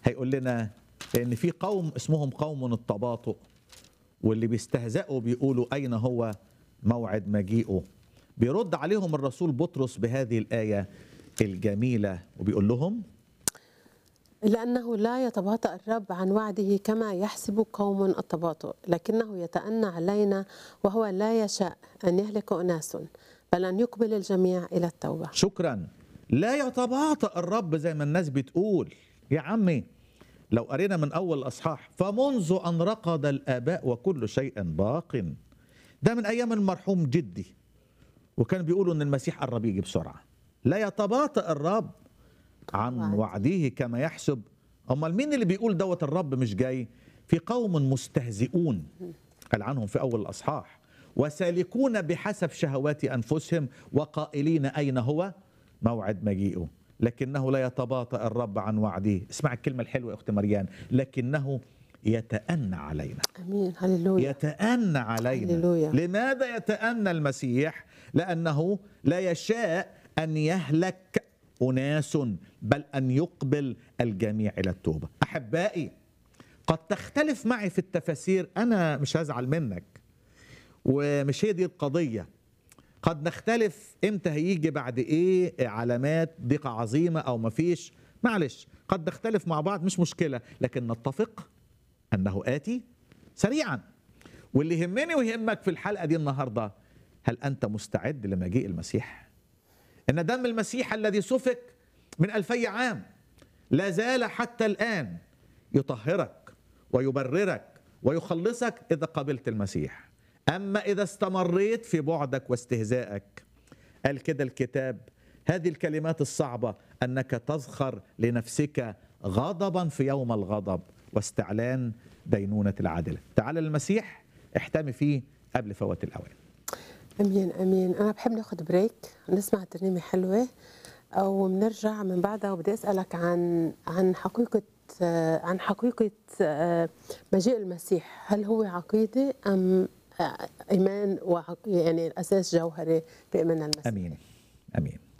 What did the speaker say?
هيقول لنا ان في قوم اسمهم قوم التباطؤ واللي بيستهزئوا بيقولوا اين هو موعد مجيئه بيرد عليهم الرسول بطرس بهذه الايه الجميله وبيقول لهم لأنه لا يتباطأ الرب عن وعده كما يحسب قوم التباطؤ لكنه يتأنى علينا وهو لا يشاء أن يهلك أناس بل أن يقبل الجميع إلى التوبة شكرا لا يتباطأ الرب زي ما الناس بتقول يا عمي لو قرينا من اول الاصحاح فمنذ ان رقد الاباء وكل شيء باق ده من ايام المرحوم جدي وكان بيقولوا ان المسيح قرب يجي بسرعه لا يتباطأ الرب عن وعد. وعده كما يحسب امال مين اللي بيقول دوت الرب مش جاي في قوم مستهزئون قال عنهم في اول الاصحاح وسالكون بحسب شهوات انفسهم وقائلين اين هو موعد مجيئه لكنه لا يتباطأ الرب عن وعده اسمع الكلمه الحلوه يا اخت مريان لكنه يتأنى علينا أمين هللويا يتأنى علينا هللويا. لماذا يتأنى المسيح لأنه لا يشاء أن يهلك أناس بل أن يقبل الجميع إلى التوبة أحبائي قد تختلف معي في التفاسير أنا مش هزعل منك ومش هي دي القضية قد نختلف امتى هيجي بعد ايه علامات ضيقة عظيمة او مفيش معلش قد نختلف مع بعض مش مشكلة لكن نتفق انه آتي سريعا واللي يهمني ويهمك في الحلقة دي النهاردة هل أنت مستعد لمجيء المسيح إن دم المسيح الذي سفك من ألفي عام لا زال حتى الآن يطهرك ويبررك ويخلصك إذا قبلت المسيح أما إذا استمريت في بعدك واستهزائك قال كده الكتاب هذه الكلمات الصعبة أنك تزخر لنفسك غضبا في يوم الغضب واستعلان دينونة العادلة تعال للمسيح احتمي فيه قبل فوات الأوان امين امين انا بحب ناخد بريك نسمع ترنيمه حلوه او بنرجع من بعدها وبدي اسالك عن عن حقيقه آه، عن حقيقه آه، مجيء المسيح هل هو عقيده ام آه، ايمان وعق... يعني الاساس جوهري بايمان المسيح أمين أمين